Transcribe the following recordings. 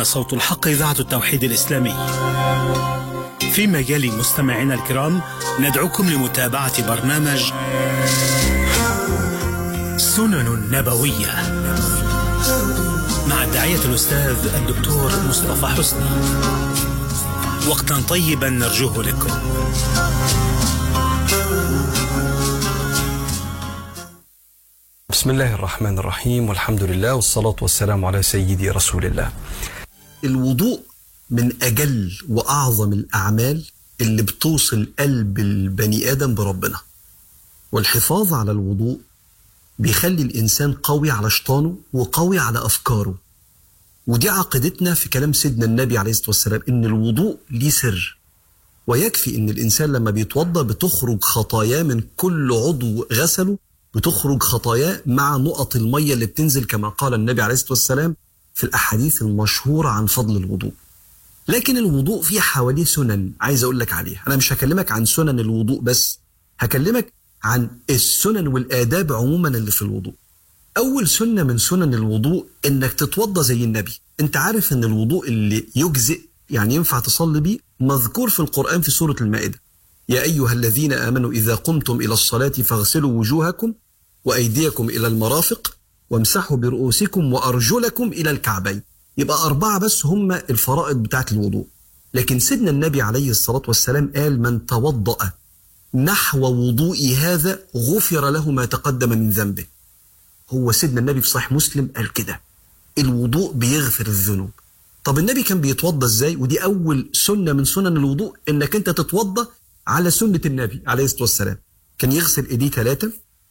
صوت الحق إذاعة التوحيد الإسلامي في مجال مستمعينا الكرام ندعوكم لمتابعة برنامج سنن نبوية مع الداعية الأستاذ الدكتور مصطفى حسني وقتا طيبا نرجوه لكم بسم الله الرحمن الرحيم والحمد لله والصلاة والسلام على سيدي رسول الله الوضوء من أجل وأعظم الأعمال اللي بتوصل قلب البني آدم بربنا والحفاظ على الوضوء بيخلي الإنسان قوي على شيطانه وقوي على أفكاره ودي عقيدتنا في كلام سيدنا النبي عليه الصلاة والسلام إن الوضوء ليه سر ويكفي إن الإنسان لما بيتوضأ بتخرج خطاياه من كل عضو غسله بتخرج خطاياه مع نقط المية اللي بتنزل كما قال النبي عليه الصلاة والسلام في الأحاديث المشهورة عن فضل الوضوء لكن الوضوء فيه حواليه سنن عايز أقول لك عليها أنا مش هكلمك عن سنن الوضوء بس هكلمك عن السنن والآداب عموما اللي في الوضوء أول سنة من سنن الوضوء إنك تتوضى زي النبي أنت عارف إن الوضوء اللي يجزئ يعني ينفع تصلي بيه مذكور في القرآن في سورة المائدة يا أيها الذين آمنوا إذا قمتم إلى الصلاة فاغسلوا وجوهكم وأيديكم إلى المرافق وامسحوا برؤوسكم وأرجلكم إلى الكعبين يبقى أربعة بس هم الفرائض بتاعة الوضوء لكن سيدنا النبي عليه الصلاة والسلام قال من توضأ نحو وضوء هذا غفر له ما تقدم من ذنبه هو سيدنا النبي في صحيح مسلم قال كده الوضوء بيغفر الذنوب طب النبي كان بيتوضى ازاي ودي اول سنه من سنن الوضوء انك انت تتوضى على سنه النبي عليه الصلاه والسلام كان يغسل ايديه ثلاثه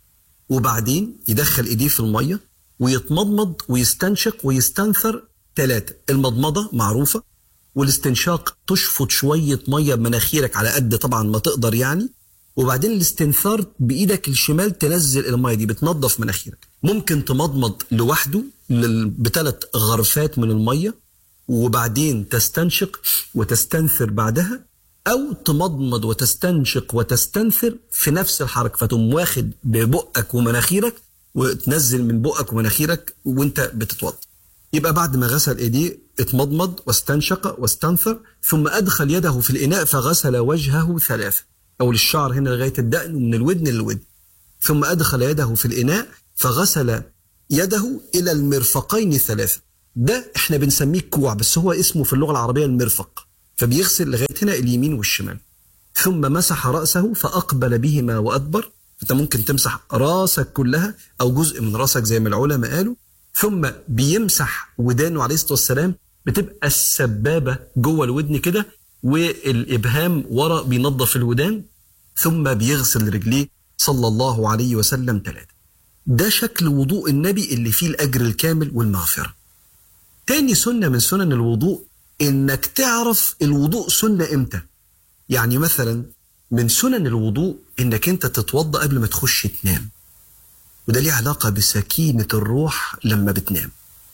وبعدين يدخل ايديه في الميه ويتمضمض ويستنشق ويستنثر ثلاثه المضمضه معروفه والاستنشاق تشفط شويه ميه بمناخيرك على قد طبعا ما تقدر يعني وبعدين الاستنثار بايدك الشمال تنزل الميه دي بتنظف مناخيرك ممكن تمضمض لوحده بثلاث غرفات من الميه وبعدين تستنشق وتستنثر بعدها او تمضمض وتستنشق وتستنثر في نفس الحركه فتقوم واخد ببقك ومناخيرك وتنزل من بقك ومناخيرك وانت بتتوضا يبقى بعد ما غسل ايديه اتمضمض واستنشق واستنثر ثم ادخل يده في الاناء فغسل وجهه ثلاثه او الشعر هنا لغايه الدقن ومن الودن للودن ثم ادخل يده في الاناء فغسل يده الى المرفقين ثلاثه ده احنا بنسميه كوع بس هو اسمه في اللغه العربيه المرفق فبيغسل لغايه هنا اليمين والشمال ثم مسح راسه فاقبل بهما وادبر انت ممكن تمسح راسك كلها او جزء من راسك زي ما العلماء قالوا ثم بيمسح ودانه عليه الصلاه والسلام بتبقى السبابه جوه الودن كده والابهام ورا بينظف الودان ثم بيغسل رجليه صلى الله عليه وسلم ثلاثه ده شكل وضوء النبي اللي فيه الاجر الكامل والمغفره تاني سنة من سنن الوضوء إنك تعرف الوضوء سنة إمتى يعني مثلا من سنن الوضوء إنك أنت تتوضأ قبل ما تخش تنام وده ليه علاقة بسكينة الروح لما بتنام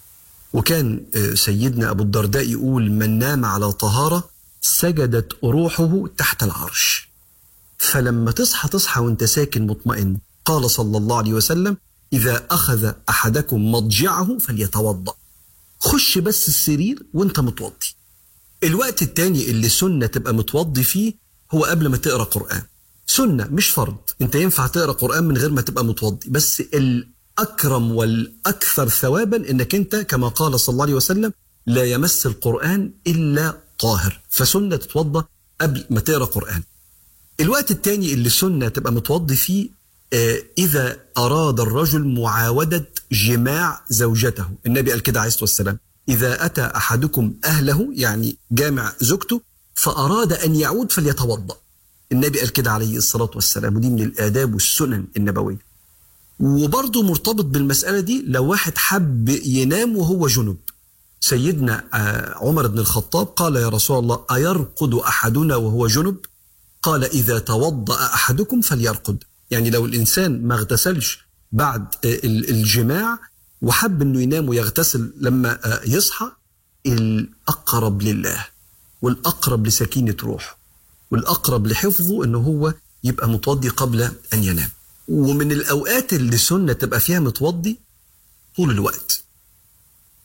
وكان سيدنا أبو الدرداء يقول من نام على طهارة سجدت روحه تحت العرش فلما تصحى تصحى وانت ساكن مطمئن قال صلى الله عليه وسلم إذا أخذ أحدكم مضجعه فليتوضأ خش بس السرير وانت متوضي الوقت التاني اللي سنة تبقى متوضي فيه هو قبل ما تقرأ قرآن سنة مش فرض انت ينفع تقرأ قرآن من غير ما تبقى متوضي بس الأكرم والأكثر ثوابا انك انت كما قال صلى الله عليه وسلم لا يمس القرآن إلا طاهر فسنة تتوضى قبل ما تقرأ قرآن الوقت التاني اللي سنة تبقى متوضي فيه إذا أراد الرجل معاودة جماع زوجته النبي قال كده عليه الصلاة والسلام إذا أتى أحدكم أهله يعني جامع زوجته فأراد أن يعود فليتوضأ النبي قال كده عليه الصلاة والسلام ودي من الآداب والسنن النبوية وبرضه مرتبط بالمسألة دي لو واحد حب ينام وهو جنب سيدنا عمر بن الخطاب قال يا رسول الله أيرقد أحدنا وهو جنب قال إذا توضأ أحدكم فليرقد يعني لو الإنسان ما اغتسلش بعد الجماع وحب انه ينام ويغتسل لما يصحى الاقرب لله والاقرب لسكينه روحه والاقرب لحفظه انه هو يبقى متوضي قبل ان ينام ومن الاوقات اللي سنه تبقى فيها متوضي طول الوقت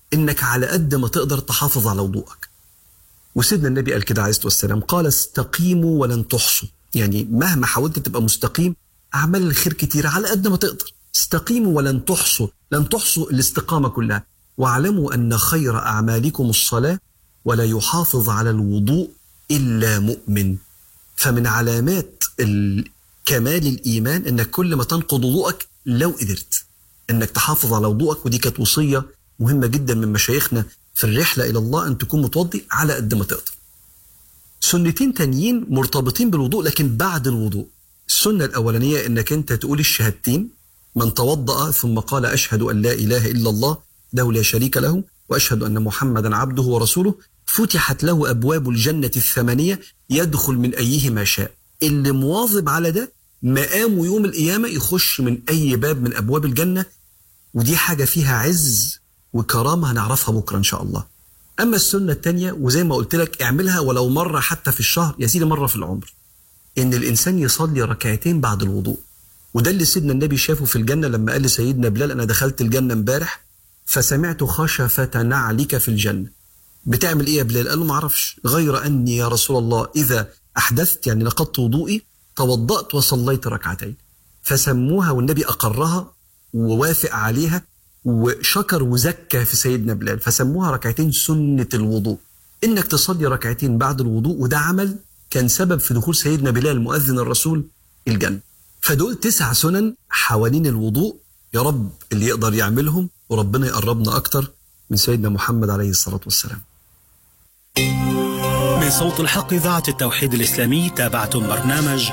انك على قد ما تقدر تحافظ على وضوءك وسيدنا النبي قال كده عليه الصلاه والسلام قال استقيموا ولن تحصوا يعني مهما حاولت تبقى مستقيم اعمال الخير كتير على قد ما تقدر استقيموا ولن تحصوا لن تحصوا الاستقامه كلها واعلموا ان خير اعمالكم الصلاه ولا يحافظ على الوضوء الا مؤمن فمن علامات كمال الايمان انك كل ما تنقض وضوءك لو قدرت انك تحافظ على وضوءك ودي كانت وصيه مهمه جدا من مشايخنا في الرحله الى الله ان تكون متوضي على قد ما تقدر. سنتين تانيين مرتبطين بالوضوء لكن بعد الوضوء. السنه الاولانيه انك انت تقول الشهادتين من توضأ ثم قال اشهد ان لا اله الا الله له لا شريك له واشهد ان محمدا عبده ورسوله فتحت له ابواب الجنه الثمانيه يدخل من ايهما شاء. اللي مواظب على ده مقامه يوم القيامه يخش من اي باب من ابواب الجنه ودي حاجه فيها عز وكرامة هنعرفها بكرة إن شاء الله أما السنة التانية وزي ما قلت لك اعملها ولو مرة حتى في الشهر يا سيدي مرة في العمر إن الإنسان يصلي ركعتين بعد الوضوء وده اللي سيدنا النبي شافه في الجنة لما قال لسيدنا بلال أنا دخلت الجنة امبارح فسمعت خشفة نعلك في الجنة بتعمل إيه يا بلال؟ قال له معرفش غير أني يا رسول الله إذا أحدثت يعني نقضت وضوئي توضأت وصليت ركعتين فسموها والنبي أقرها ووافق عليها وشكر وزكى في سيدنا بلال فسموها ركعتين سنة الوضوء إنك تصلي ركعتين بعد الوضوء وده عمل كان سبب في دخول سيدنا بلال مؤذن الرسول الجنة فدول تسع سنن حوالين الوضوء يا رب اللي يقدر يعملهم وربنا يقربنا أكتر من سيدنا محمد عليه الصلاة والسلام من صوت الحق إذاعة التوحيد الإسلامي تابعتم برنامج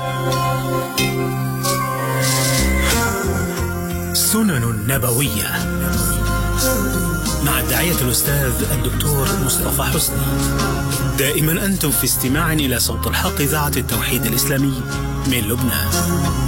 سنن نبوية مع الداعية الأستاذ الدكتور مصطفى حسني دائما أنتم في استماع إلى صوت الحق إذاعة التوحيد الإسلامي من لبنان